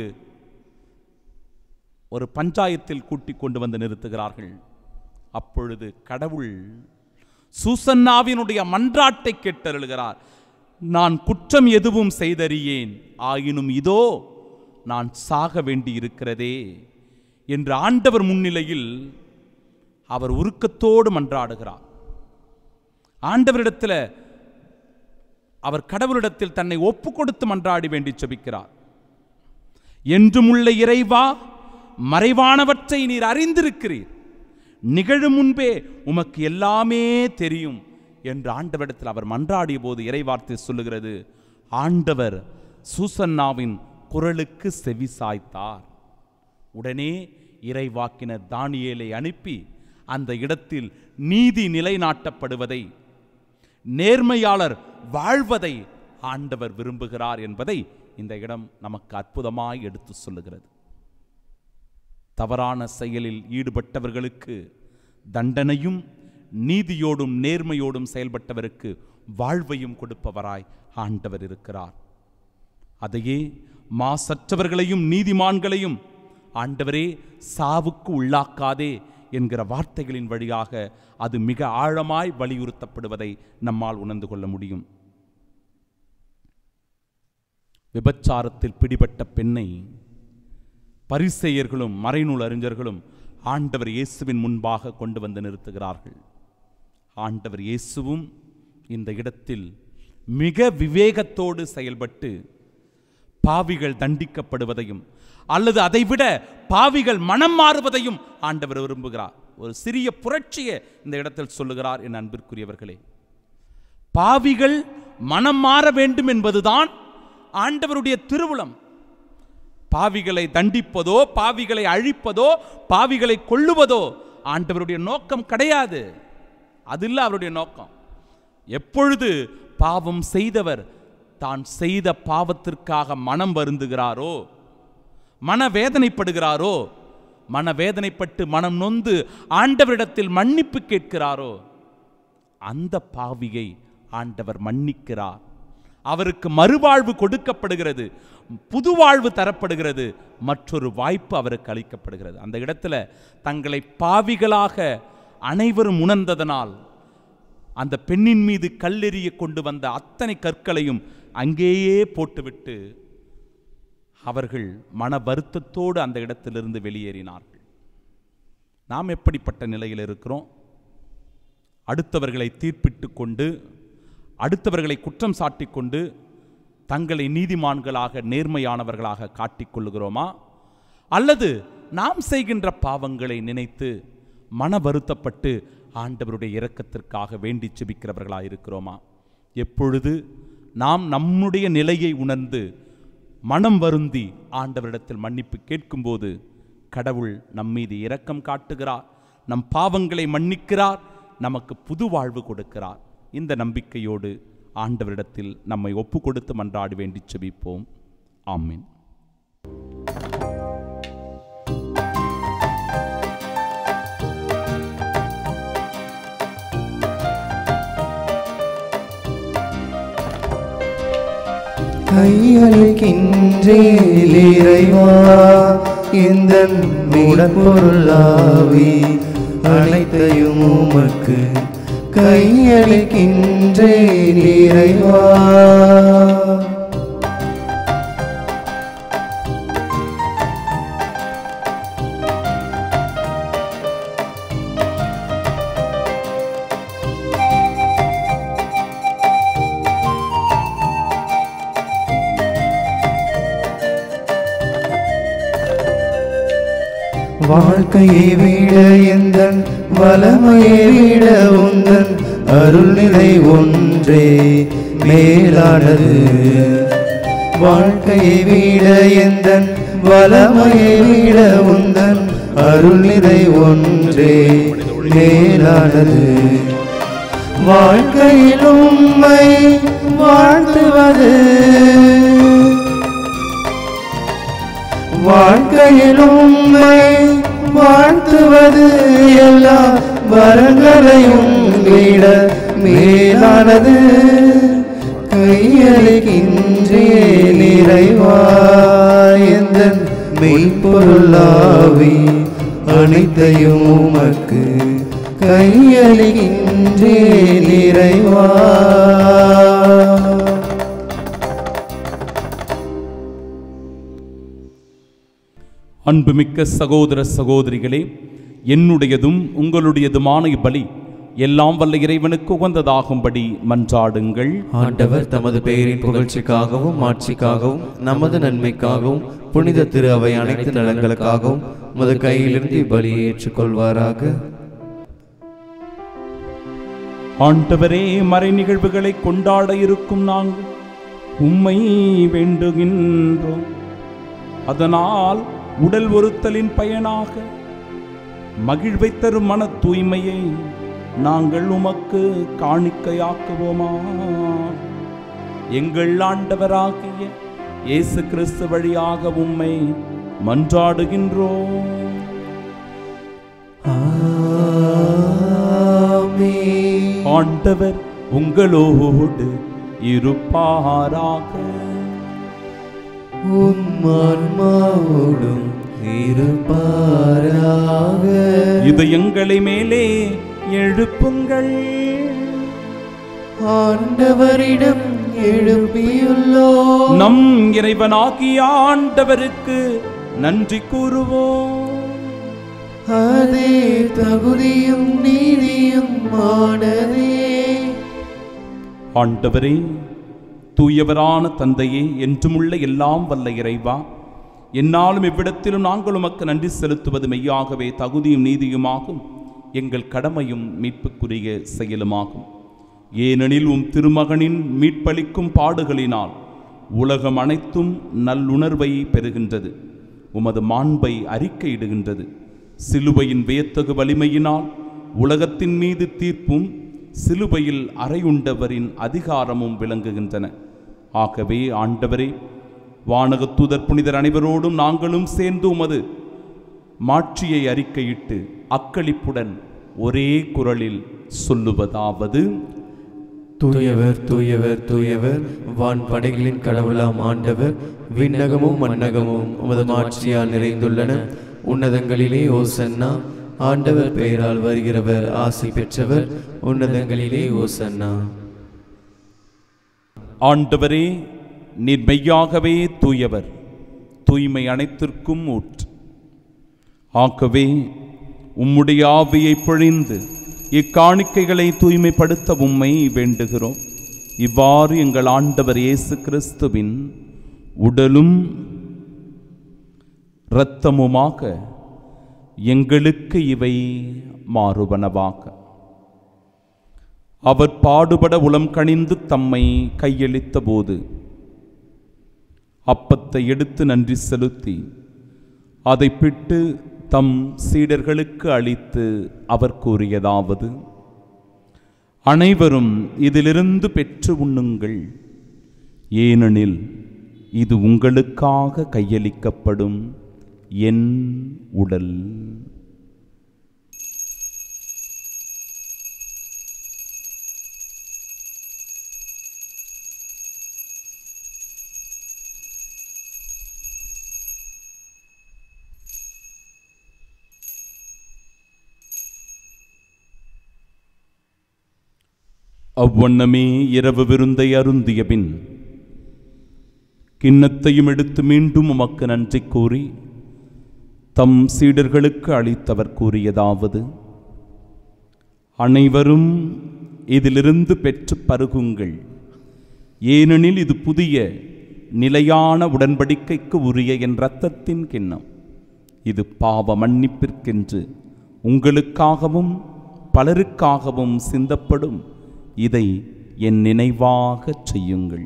Speaker 2: ஒரு பஞ்சாயத்தில் கூட்டிக் கொண்டு வந்து நிறுத்துகிறார்கள் அப்பொழுது கடவுள் சூசன்னாவினுடைய மன்றாட்டை கேட்டருளுகிறார் நான் குற்றம் எதுவும் செய்தறியேன் ஆயினும் இதோ நான் சாக வேண்டி இருக்கிறதே என்று ஆண்டவர் முன்னிலையில் அவர் உருக்கத்தோடு மன்றாடுகிறார் ஆண்டவரிடத்தில் அவர் கடவுளிடத்தில் தன்னை ஒப்பு கொடுத்து மன்றாடி வேண்டி செபிக்கிறார் என்றும் உள்ள இறைவா மறைவானவற்றை நீர் அறிந்திருக்கிறீர் நிகழும் முன்பே உமக்கு எல்லாமே தெரியும் என்று ஆண்டவரிடத்தில் அவர் மன்றாடிய போது இறைவார்த்தை சொல்லுகிறது ஆண்டவர் சூசன்னாவின் குரலுக்கு செவி சாய்த்தார் உடனே இறைவாக்கினர் தானியேலை அனுப்பி அந்த இடத்தில் நீதி நிலைநாட்டப்படுவதை நேர்மையாளர் வாழ்வதை ஆண்டவர் விரும்புகிறார் என்பதை இந்த இடம் நமக்கு அற்புதமாய் எடுத்து சொல்லுகிறது தவறான செயலில் ஈடுபட்டவர்களுக்கு தண்டனையும் நீதியோடும் நேர்மையோடும் செயல்பட்டவருக்கு வாழ்வையும் கொடுப்பவராய் ஆண்டவர் இருக்கிறார் அதையே மாசற்றவர்களையும் நீதிமான்களையும் ஆண்டவரே சாவுக்கு உள்ளாக்காதே என்கிற வார்த்தைகளின் வழியாக அது மிக ஆழமாய் வலியுறுத்தப்படுவதை நம்மால் உணர்ந்து கொள்ள முடியும் விபச்சாரத்தில் பிடிபட்ட பெண்ணை பரிசெயர்களும் மறைநூல் அறிஞர்களும் ஆண்டவர் இயேசுவின் முன்பாக கொண்டு வந்து நிறுத்துகிறார்கள் ஆண்டவர் இயேசுவும் இந்த இடத்தில் மிக விவேகத்தோடு செயல்பட்டு பாவிகள் தண்டிக்கப்படுவதையும் அல்லது அதைவிட பாவிகள் மனம் மாறுவதையும் ஆண்டவர் விரும்புகிறார் ஒரு சிறிய புரட்சியை இந்த இடத்தில் சொல்லுகிறார் என் அன்பிற்குரியவர்களே பாவிகள் மனம் மாற வேண்டும் என்பதுதான் ஆண்டவருடைய திருவுளம் பாவிகளை தண்டிப்பதோ பாவிகளை அழிப்பதோ பாவிகளை கொள்ளுவதோ ஆண்டவருடைய நோக்கம் கிடையாது அது இல்லை அவருடைய நோக்கம் எப்பொழுது பாவம் செய்தவர் தான் செய்த பாவத்திற்காக மனம் வருந்துகிறாரோ மனவேதனைப்படுகிறாரோ மனவேதனைப்பட்டு மனம் நொந்து ஆண்டவரிடத்தில் மன்னிப்பு கேட்கிறாரோ அந்த பாவியை ஆண்டவர் மன்னிக்கிறார் அவருக்கு மறுவாழ்வு கொடுக்கப்படுகிறது புது வாழ்வு தரப்படுகிறது மற்றொரு வாய்ப்பு அவருக்கு அளிக்கப்படுகிறது அந்த இடத்துல தங்களை பாவிகளாக அனைவரும் உணர்ந்ததனால் அந்த பெண்ணின் மீது கல்லெறிய கொண்டு வந்த அத்தனை கற்களையும் அங்கேயே போட்டுவிட்டு அவர்கள் மன வருத்தத்தோடு அந்த இடத்திலிருந்து வெளியேறினார்கள் நாம் எப்படிப்பட்ட நிலையில் இருக்கிறோம் அடுத்தவர்களை தீர்ப்பிட்டு கொண்டு அடுத்தவர்களை குற்றம் சாட்டிக் கொண்டு தங்களை நீதிமான்களாக நேர்மையானவர்களாக காட்டிக்கொள்ளுகிறோமா அல்லது நாம் செய்கின்ற பாவங்களை நினைத்து மன வருத்தப்பட்டு ஆண்டவருடைய இரக்கத்திற்காக வேண்டி செபிக்கிறவர்களாக இருக்கிறோமா எப்பொழுது நாம் நம்முடைய நிலையை உணர்ந்து மனம் வருந்தி ஆண்டவரிடத்தில் மன்னிப்பு கேட்கும்போது கடவுள் நம் மீது இரக்கம் காட்டுகிறார் நம் பாவங்களை மன்னிக்கிறார் நமக்கு புது வாழ்வு கொடுக்கிறார் இந்த நம்பிக்கையோடு ஆண்டவரிடத்தில் நம்மை ஒப்பு கொடுத்து மன்றாடி வேண்டி செபிப்போம் ஆமீன்
Speaker 1: கையளிக்கின்றேன் இறைவா இந்த உடன்பொருளாவி அனைத்தையும் உமக்கு கையளிக்கின்றேன் இறைவா வாழ்க்கையை விட எந்த வளமையை விட உந்தன் அருள்நிலை ஒன்றே மேலானது வாழ்க்கையை விட எந்த வளமையை விட உந்தன் அருள்நிலை ஒன்றே மேலானது வாழ்க்கையில் உம்மை வாழ்த்துவது வாழ்க்கையில் உம்மை வாழ்த்துவது எல்லா வரங்களையும் விட மேலானது கையளிக்கின்றே நிறைவா எந்த மெய்ப்பொருளாவி அனைத்தையும் உமக்கு கையளிக்கின்றே நிறைவா
Speaker 2: அன்புமிக்க சகோதர சகோதரிகளே என்னுடையதும் உங்களுடையதுமான இப்பலி எல்லாம் வல்ல இறைவனுக்கு உகந்ததாகும்படி மன்றாடுங்கள்
Speaker 1: ஆண்டவர் தமது பெயரின் புகழ்ச்சிக்காகவும் மாட்சிக்காகவும் நமது நன்மைக்காகவும் புனித திரு அவை அனைத்து நலன்களுக்காகவும் உமது கையிலிருந்து இப்பலியை ஏற்றுக்கொள்வாராக
Speaker 2: ஆண்டவரே மறை நிகழ்வுகளை கொண்டாட இருக்கும் நாங்கள் உம்மை வேண்டுகின்றோம் அதனால் உடல் ஒருத்தலின் பயனாக மகிழ்வை தரும் மன தூய்மையை நாங்கள் உமக்கு காணிக்கையாக்குவோமா எங்கள் ஆண்டவராகிய இயேசு கிறிஸ்து வழியாக உம்மை மன்றாடுகின்றோம்
Speaker 1: ஆமென்.
Speaker 2: ஆண்டவர் உங்களோடு இருப்பாராக
Speaker 1: உம் ஆன்மாவோடும் இருப்பாராக
Speaker 2: இதயங்களை மேலே எழுப்புங்கள்
Speaker 1: ஆண்டவரிடம் எழுப்பியுள்ளோ
Speaker 2: நம் இறைவனாகிய ஆண்டவருக்கு நன்றி கூறுவோம்
Speaker 1: அதே தகுதியும் நீதியும் ஆனதே
Speaker 2: ஆண்டவரே தூயவரான தந்தையே என்றுமுள்ள எல்லாம் வல்ல இறைவா என்னாலும் எவ்விடத்திலும் நாங்கள் உமக்கு நன்றி செலுத்துவது மெய்யாகவே தகுதியும் நீதியுமாகும் எங்கள் கடமையும் மீட்புக்குரிய செயலுமாகும் ஏனெனில் உம் திருமகனின் மீட்பளிக்கும் பாடுகளினால் உலகம் அனைத்தும் நல்லுணர்வை பெறுகின்றது உமது மாண்பை அறிக்கையிடுகின்றது சிலுவையின் வியத்தகு வலிமையினால் உலகத்தின் மீது தீர்ப்பும் சிலுவையில் அறையுண்டவரின் அதிகாரமும் விளங்குகின்றன ஆகவே ஆண்டவரே வானகத் தூதர் புனிதர் அனைவரோடும் நாங்களும் சேர்ந்து உமது மாட்சியை அறிக்கையிட்டு அக்களிப்புடன் ஒரே குரலில் சொல்லுவதாவது
Speaker 1: தூயவர் தூயவர் தூயவர் வான் படைகளின் கடவுளாம் ஆண்டவர் விண்ணகமும் மண்ணகமும் உமது மாட்சியால் நிறைந்துள்ளன உன்னதங்களிலே ஓசன்னா ஆண்டவர் பெயரால் வருகிறவர் ஆசி பெற்றவர் உன்னதங்களிலே ஓசன்னா
Speaker 2: ஆண்டவரே நீர் மெய்யாகவே தூயவர் தூய்மை அனைத்திற்கும் ஊற்று ஆகவே உம்முடைய ஆவியை பொழிந்து இக்காணிக்கைகளை தூய்மைப்படுத்த உம்மை வேண்டுகிறோம் இவ்வாறு எங்கள் ஆண்டவர் இயேசு கிறிஸ்துவின் உடலும் இரத்தமுமாக எங்களுக்கு இவை மாறுவனவாக அவர் பாடுபட உளம் கனிந்து தம்மை கையளித்த போது அப்பத்தை எடுத்து நன்றி செலுத்தி அதை பிட்டு தம் சீடர்களுக்கு அளித்து அவர் கூறியதாவது அனைவரும் இதிலிருந்து பெற்று உண்ணுங்கள் ஏனெனில் இது உங்களுக்காக கையளிக்கப்படும் என் உடல் அவ்வண்ணமே இரவு விருந்தை அருந்திய பின் கிண்ணத்தையும் எடுத்து மீண்டும் உமக்கு நன்றி கூறி தம் சீடர்களுக்கு அளித்தவர் கூறியதாவது அனைவரும் இதிலிருந்து பெற்று பருகுங்கள் ஏனெனில் இது புதிய நிலையான உடன்படிக்கைக்கு உரிய என் இரத்தத்தின் கிண்ணம் இது பாவ மன்னிப்பிற்கென்று உங்களுக்காகவும் பலருக்காகவும் சிந்தப்படும் இதை என் நினைவாகச் செய்யுங்கள்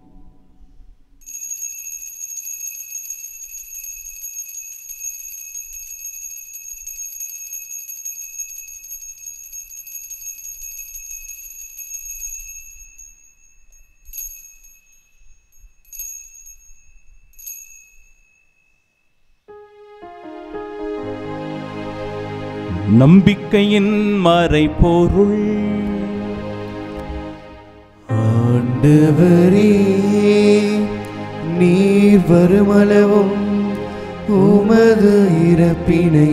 Speaker 2: நம்பிக்கையின் மறைபொருள்
Speaker 1: ஆண்டவரே நீர் வருமளவும் உமது இறப்பினை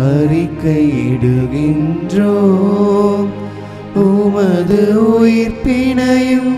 Speaker 1: அறிக்கையிடுகின்றோம் உமது உயிர்ப்பினையும்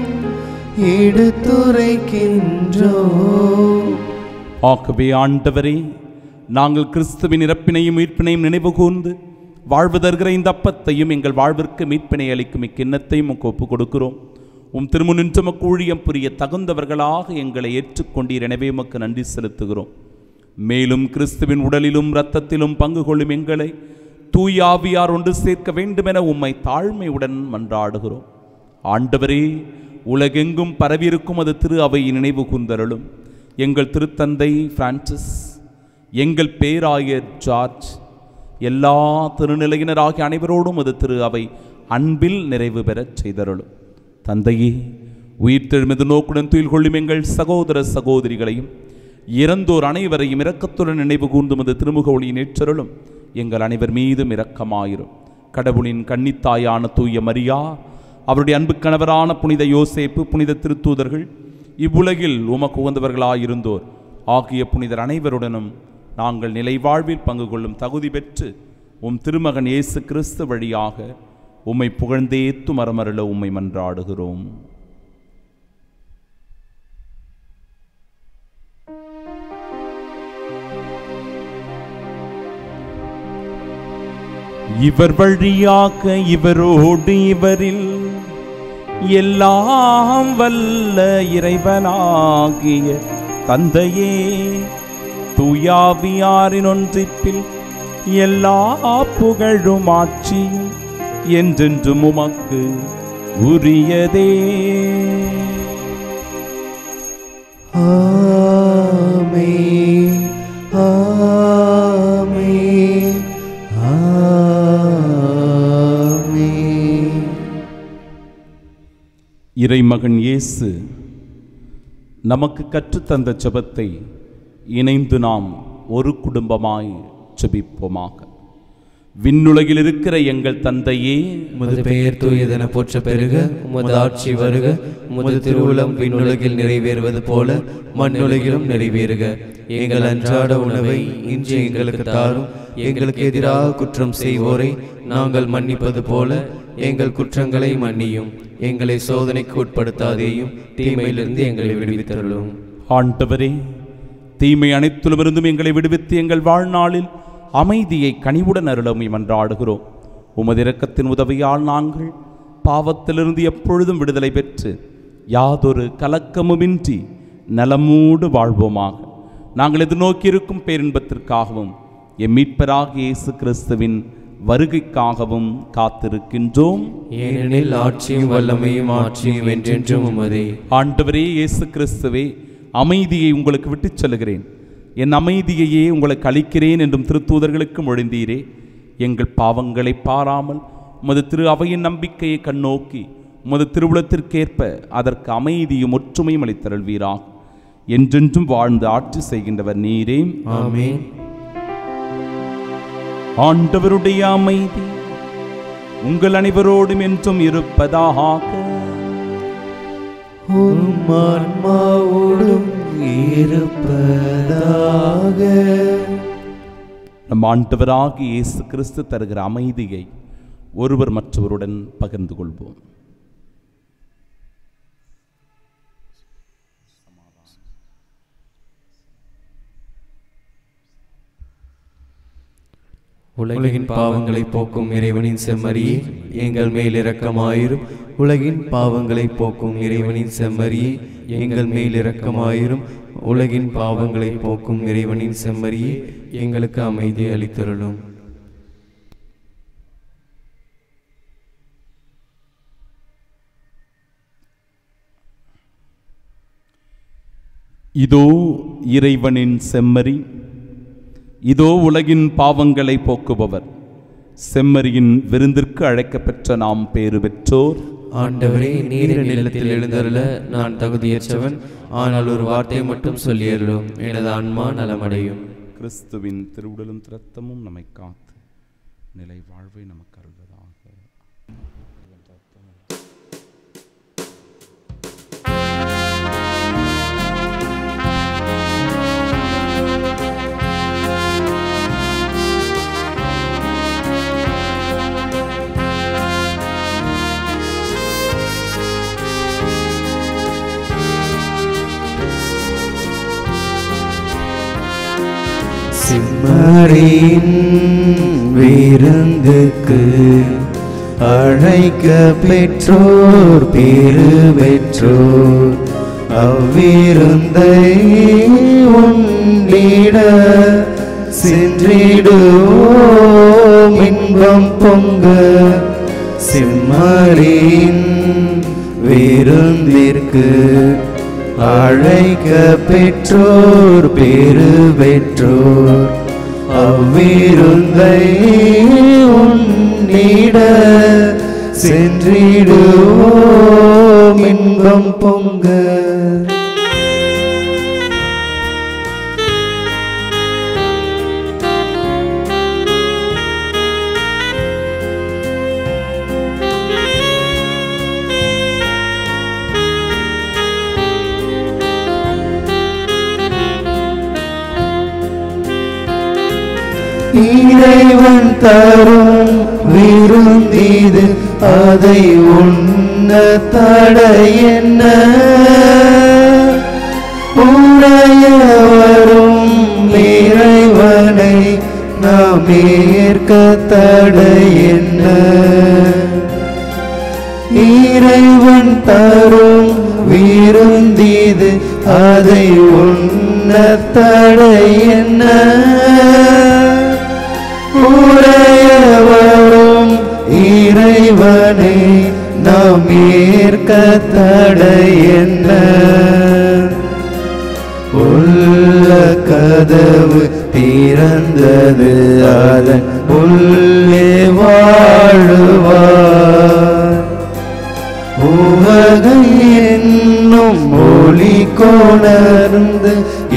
Speaker 1: எடுத்துரைக்கின்றோம்
Speaker 2: ஆகவே ஆண்டவரே நாங்கள் கிறிஸ்துவின் இறப்பினையும் மீட்பினையும் நினைவு கூர்ந்து வாழ்வு தருகிற இந்த அப்பத்தையும் எங்கள் வாழ்விற்கு மீட்பினை அளிக்கும் இக்கிண்ணத்தையும் உமக்கு ஒப்புக் கொடுக்கிறோம் உம் திருமுனின்று உமக்கு ஊழியம் புரிய தகுந்தவர்களாக எங்களை ஏற்றுக்கொண்டீர் எனவே உமக்கு நன்றி செலுத்துகிறோம் மேலும் கிறிஸ்துவின் உடலிலும் இரத்தத்திலும் பங்கு கொள்ளும் எங்களை தூயாவியார் ஒன்று சேர்க்க வேண்டுமென உம்மை தாழ்மையுடன் மன்றாடுகிறோம் ஆண்டவரே உலகெங்கும் பரவியிருக்கும் அது திரு அவை நினைவு கூர்ந்தருளும் எங்கள் திருத்தந்தை பிரான்சிஸ் எங்கள் பேராயர் ஜார்ஜ் எல்லா திருநிலையினராகிய அனைவரோடும் அது திரு அவை அன்பில் நிறைவு பெறச் செய்தருளும் தந்தையே உயிர்த்தெழுமது நோக்குடன் துயில் கொள்ளும் எங்கள் சகோதர சகோதரிகளையும் இறந்தோர் அனைவரையும் இரக்கத்துடன் நினைவு கூர்ந்தும் அது திருமுக ஒளியின் ஏற்றருளும் எங்கள் அனைவர் மீதும் இரக்கமாயிரும் கடவுளின் கன்னித்தாயான தூய மரியா அவருடைய அன்பு கணவரான புனித யோசேப்பு புனித திருத்தூதர்கள் இவ்வுலகில் உமக்கு உகந்தவர்களாயிருந்தோர் ஆகிய புனிதர் அனைவருடனும் நாங்கள் நிலை வாழ்வில் பங்கு கொள்ளும் தகுதி பெற்று உம் திருமகன் இயேசு கிறிஸ்து வழியாக உம்மை புகழ்ந்தேத்து மரமருள உம்மை மன்றாடுகிறோம் இவர் வழியாக இவரோடு இவரில் எல்லாம் வல்ல இறைவனாகிய தந்தையே தூயாவியாரின் ஒன்றிப்பில் எல்லா புகழும் ஆட்சியும் என்றென்றும் உமக்கு உரியதே
Speaker 1: ஆமே ஆமே ஆமே
Speaker 2: இறைமகன் இயேசு நமக்கு கற்றுத்தந்த ஜெபத்தை இணைந்து நாம் ஒரு குடும்பமாய் ஜெபிப்போமாக விண்ணுலகில் இருக்கிற எங்கள் தந்தையே
Speaker 1: உமது பெயர் தூயதென போற்ற பெருக உமது ஆட்சி வருக உமது திருவுளம் விண்ணுலகில் நிறைவேறுவது போல மண்ணுலகிலும் நிறைவேறுக எங்கள் அன்றாட உணவை இன்று எங்களுக்கு தாரும் எங்களுக்கு எதிராக குற்றம் செய்வோரை நாங்கள் மன்னிப்பது போல எங்கள் குற்றங்களை மன்னியும் எங்களை சோதனைக்கு உட்படுத்தாதேயும் தீமையிலிருந்து எங்களை விடுவித்தருளும்
Speaker 2: ஆண்டவரே தீமை அனைத்திலுமிருந்தும் எங்களை விடுவித்து எங்கள் வாழ்நாளில் அமைதியை கனிவுடன் அருளமை மன்றாடுகிறோம் உமது இரக்கத்தின் உதவியால் நாங்கள் பாவத்திலிருந்து எப்பொழுதும் விடுதலை பெற்று யாதொரு கலக்கமுமின்றி நலமூடு வாழ்வோமாக நாங்கள் எதிர்நோக்கியிருக்கும் பேரின்பத்திற்காகவும் எம் மீட்பராகிய இயேசு கிறிஸ்துவின் வருகைக்காகவும் காத்திருக்கின்றோம்
Speaker 1: ஏனெனில் ஆட்சியும் வல்லமையும் ஆட்சியும் என்றென்றும் உமதே
Speaker 2: ஆண்டவரே இயேசு கிறிஸ்துவே அமைதியை உங்களுக்கு விட்டுச் செல்கிறேன் என் அமைதியையே உங்களுக்கு அளிக்கிறேன் என்றும் திருத்தூதர்களுக்கு மொழிந்தீரே எங்கள் பாவங்களை பாராமல் உமது திரு அவையின் நம்பிக்கையை கண்ணோக்கி உமது திருவுளத்திற்கேற்ப அதற்கு அமைதியும் ஒற்றுமையும் அளித்தருள்வீராக என்றென்றும் வாழ்ந்து ஆட்சி செய்கின்றவர் நீரே
Speaker 1: ஆமென்
Speaker 2: ஆண்டவருடைய அமைதி உங்கள் அனைவரோடும் என்றும் இருப்பதாக
Speaker 1: உம் ஆன்மாவோடும் இருப்பதாக
Speaker 2: நம் ஆண்டவராகிய இயேசு கிறிஸ்து தருகிற அமைதியை ஒருவர் மற்றவருடன் பகிர்ந்து கொள்வோம்
Speaker 1: உலகின் பாவங்களை போக்கும் இறைவனின் செம்மறியே எங்கள் மேல் இரக்கமாயிரும் உலகின் பாவங்களை போக்கும் இறைவனின் செம்மறியே எங்கள் மேல் இரக்கமாயிரும் உலகின் பாவங்களை போக்கும் இறைவனின் செம்மறியே எங்களுக்கு அமைதி அளித்தருளும்
Speaker 2: இதோ இறைவனின் செம்மறி இதோ உலகின் பாவங்களை போக்குபவர் செம்மறியின் விருந்திற்கு அழைக்கப்பெற்ற நாம் பேறு பெற்றோர்
Speaker 1: ஆண்டவரே நீர் நிலத்தில் எழுந்தருள நான் தகுதியற்றவன் ஆனால் ஒரு வார்த்தை மட்டும் சொல்லியருளும் எனது ஆன்மா நலமடையும்
Speaker 2: கிறிஸ்துவின் திருவுடலும் திரத்தமும் நம்மை காத்து நிலை வாழ்வை நமக்கு அருள்வதாக
Speaker 1: சிம்மரின் விருந்துக்கு அழைக்க பெற்றோர் பேரு பெற்றோர் அவ்விருந்தை உண்டிட சென்றிடுவோம் இன்பம் பொங்க சிம்மரின் விருந்திற்கு அழைக்க பெற்றோர் பேரு பெற்றோர் அவ்விருந்தை உன்னிட சென்றிடுவோம் இன்பம் பொங்க இறைவன் தரும் விருந்திது அதை உண்ண தடை என்ன உடைய வரும் இறைவனை நாம் ஏற்க தடை என்ன இறைவன் தரும் விருந்திது அதை உண்ண தடை என்ன உடையவரும் இறைவனை நாம் ஏற்க தடை என்ன உள்ள கதவு திறந்தது அதன் உள்ளே வாழுவார் உவகை என்னும் மொழி கொணர்ந்து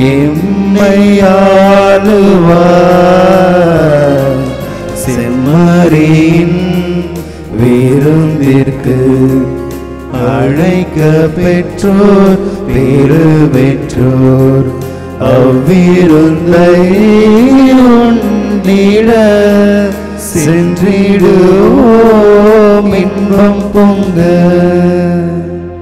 Speaker 1: எம்மையாளுவார் செம்மறின் விருந்திற்கு அழைக்க பெற்றோர் பேரு பெற்றோர் அவ்விருந்தை உண்டிட சென்றிடுவோம் இன்பம் பொங்க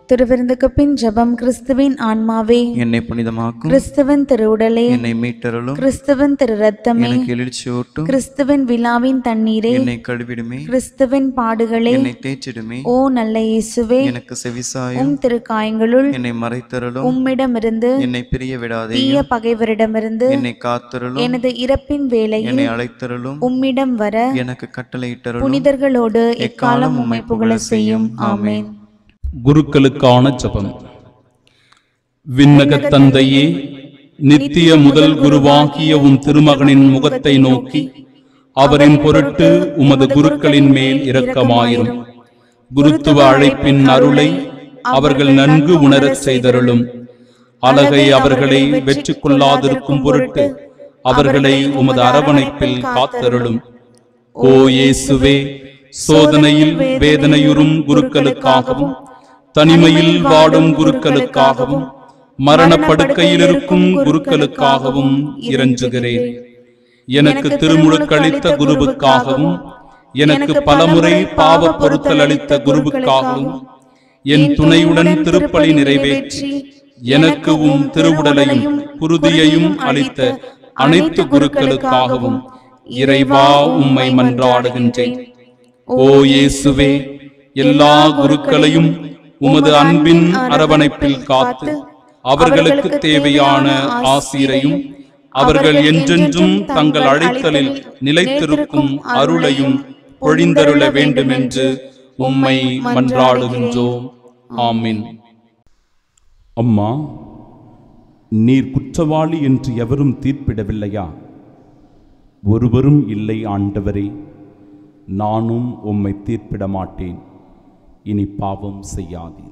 Speaker 4: திருவிருந்துக்கு பின் ஜெபம் கிறிஸ்துவின் ஆன்மாவே
Speaker 1: என்னை புனிதமாக்கும்
Speaker 4: கிறிஸ்துவின் திருவுடலே
Speaker 1: என்னை மீட்டருளும்
Speaker 4: கிறிஸ்துவின் திரு ரத்தமே
Speaker 1: எனக்கு எழுச்சியூட்டும்
Speaker 4: கிறிஸ்துவின் விழாவின் தண்ணீரே
Speaker 1: என்னை கழுவிடுமே
Speaker 4: கிறிஸ்துவின் பாடுகளே
Speaker 1: என்னை தேய்ச்சிடுமே
Speaker 4: ஓ நல்ல இயேசுவே
Speaker 1: எனக்கு செவிசாயும்
Speaker 4: உம் திருக்காயங்களுள்
Speaker 1: என்னை மறைத்தருளும்
Speaker 4: உம்மிடமிருந்து
Speaker 1: என்னை பிரிய விடாதே
Speaker 4: தீய பகைவரிடமிருந்து
Speaker 1: என்னை காத்தருளும்
Speaker 4: எனது இறப்பின் வேளையில்
Speaker 1: என்னை அழைத்தருளும்
Speaker 4: உம்மிடம் வர
Speaker 1: எனக்கு கட்டளையிட்டருளும்
Speaker 4: புனிதர்களோடு எக்காலம் உம்மை புகழ செய்யும் ஆமென்
Speaker 2: குருக்களுக்கான ஜெபம் விண்ணகத் தந்தையே நித்திய முதல் குருவாகிய உம் திருமகனின் முகத்தை நோக்கி அவரின் பொருட்டு உமது குருக்களின் மேல் இரக்கமாயிரும் குருத்துவ அழைப்பின் அருளை அவர்கள் நன்கு உணரச் செய்தருளும் அழகை அவர்களை வெற்றி கொள்ளாதிருக்கும் பொருட்டு அவர்களை உமது அரவணைப்பில் காத்தருளும் ஓ இயேசுவே சோதனையில் வேதனையுறும் குருக்களுக்காகவும் தனிமையில் வாடும் குருக்களுக்காகவும் மரணப்படுக்கையில் இருக்கும் குருக்களுக்காகவும் இறஞ்சுகிறேன் எனக்கு திருமுழுக்களித்த குருவுக்காகவும் எனக்கு பலமுறை பாவ பொருத்தல் அளித்த குருவுக்காகவும் என் துணையுடன் திருப்பலி நிறைவேற்றி எனக்கு உம் திருவுடலையும் குருதியையும் அளித்த அனைத்து குருக்களுக்காகவும் இறைவா உம்மை மன்றாடுகின்றேன் ஓ இயேசுவே எல்லா குருக்களையும் உமது அன்பின் அரவணைப்பில் காத்து அவர்களுக்கு தேவையான ஆசிரையும் அவர்கள் என்றென்றும் தங்கள் அழைத்தலில் நிலைத்திருக்கும் அருளையும் பொழிந்தருள வேண்டுமென்று உம்மை மன்றாடுகின்றோம் ஆமென் அம்மா நீர் குற்றவாளி என்று எவரும் தீர்ப்பிடவில்லையா ஒருவரும் இல்லை ஆண்டவரே நானும் உம்மை தீர்ப்பிட மாட்டேன் இனி பாவம் செய்யாதீர்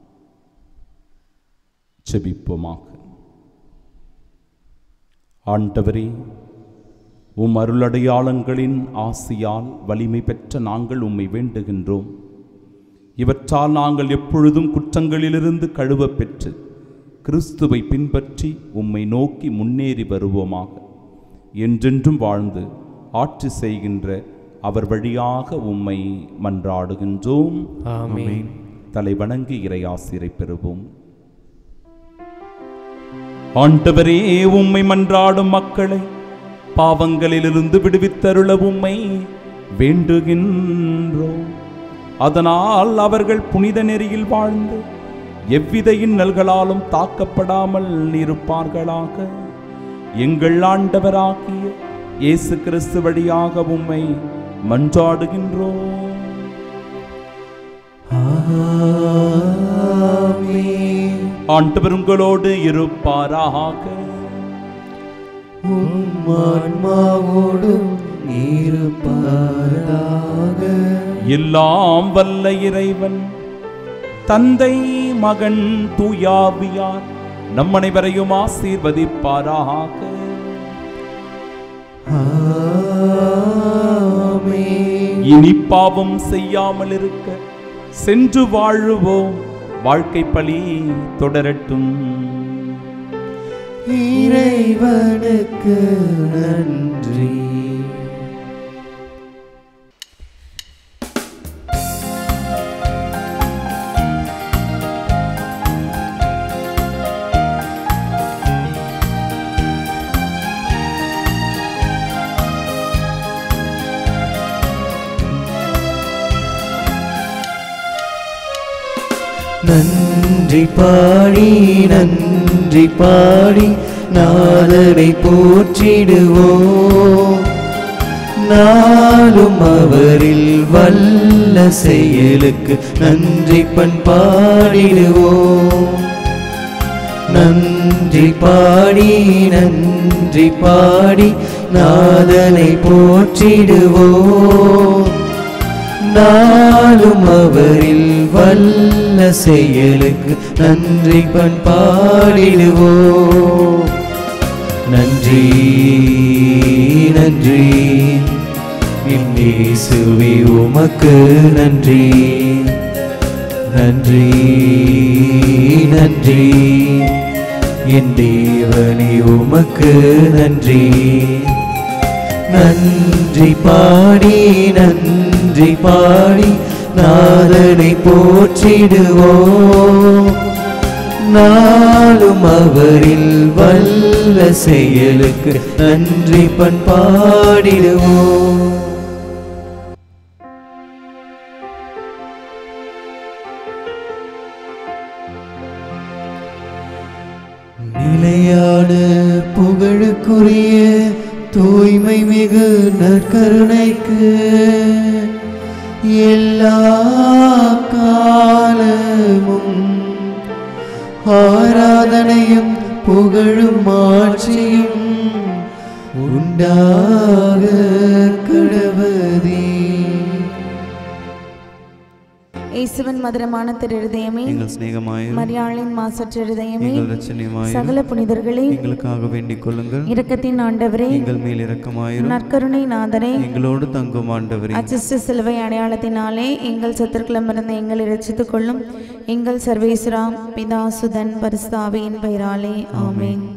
Speaker 2: செபிப்போமாக ஆண்டவரே உம் அருளடையாளங்களின் ஆசியால் வலிமை பெற்ற நாங்கள் உம்மை வேண்டுகின்றோம் இவற்றால் நாங்கள் எப்பொழுதும் குற்றங்களிலிருந்து கழுவப் பெற்று கிறிஸ்துவை பின்பற்றி உம்மை நோக்கி முன்னேறி வருவோமாக என்றென்றும் வாழ்ந்து ஆட்சி செய்கின்ற அவர் வழியாக உம்மை மன்றாடுகின்றோம்
Speaker 1: ஆமென்
Speaker 2: தலை வணங்கி இறையாசிரை பெறுவோம் ஆண்டவரே உம்மை மன்றாடும் மக்களை பாவங்களிலிருந்து விடுவித்தருள உம்மை வேண்டுகின்றோம் அதனால் அவர்கள் புனித நெறியில் வாழ்ந்து எவ்வித இன்னல்களாலும் தாக்கப்படாமல் இருப்பார்களாக எங்கள் ஆண்டவராகிய இயேசு கிறிஸ்து வழியாக உம்மை மன்றாடுகின்றோம் ஆண்டவர் உங்களோடு இருப்பாராக
Speaker 1: ஆன்மாவோடும் இருப்பாராக
Speaker 2: எல்லாம் வல்ல இறைவன் தந்தை மகன் தூயாவியார் நம் அனைவரையும் ஆசீர்வதிப்பாராக இனி பாவம் செய்யாமல் இருக்க சென்று வாழுவோம் வாழ்க்கை பழி தொடரட்டும்
Speaker 1: இறைவனுக்கு நன்றி நன்றி பாடி நன்றி பாடி நாதனை போற்றிடுவோம் நாளும் அவரில் வல்ல செயலுக்கு நன்றி பண்பாடிடுவோம் நன்றி பாடி நன்றி பாடி நாதனை போற்றிடுவோம் நாளும் அவரில் வல்ல செயலுக்கு நன்றி பண்பாடிடுவோம் நன்றி நன்றி இயேசுவே உமக்கு நன்றி நன்றி நன்றி என் தேவனே உமக்கு நன்றி நன்றி பாடி நன்றி பாடி நாதனை போற்றிடுவோம் நாளும் அவரில் வல்ல செயலுக்கு நன்றி பண்பாடிடுவோம் நிலையான புகழுக்குரிய தூய்மை மிகு நற்கருணைக்கு எல்லா காலமும் ஆராதனையும் புகழும் ஆட்சியும் உண்டாக கடவதே
Speaker 4: இயேசுவின் மதுரமான திருதயமே
Speaker 1: எங்கள் சிநேகமாயும்
Speaker 4: மரியாளின் மாசற்ற இருதயமே
Speaker 1: எங்கள் ரச்சனையுமாயும்
Speaker 4: சகல புனிதர்களே
Speaker 1: எங்களுக்காக வேண்டிக் கொள்ளுங்கள்
Speaker 4: இரக்கத்தின் ஆண்டவரே
Speaker 1: எங்கள் மேல் இரக்கமாயிரும்
Speaker 4: நற்கருணை நாதரே
Speaker 1: எங்களோடு தங்கும் ஆண்டவரே
Speaker 4: அச்சிஷ்ட சிலுவை அடையாளத்தினாலே எங்கள் சத்துருக்களமிருந்து எங்களை ரட்சித்துக் கொள்ளும் எங்கள் சர்வேஸ்வரா பிதாசுதன் பரிஸ்தாவியின் பெயராலே ஆமென்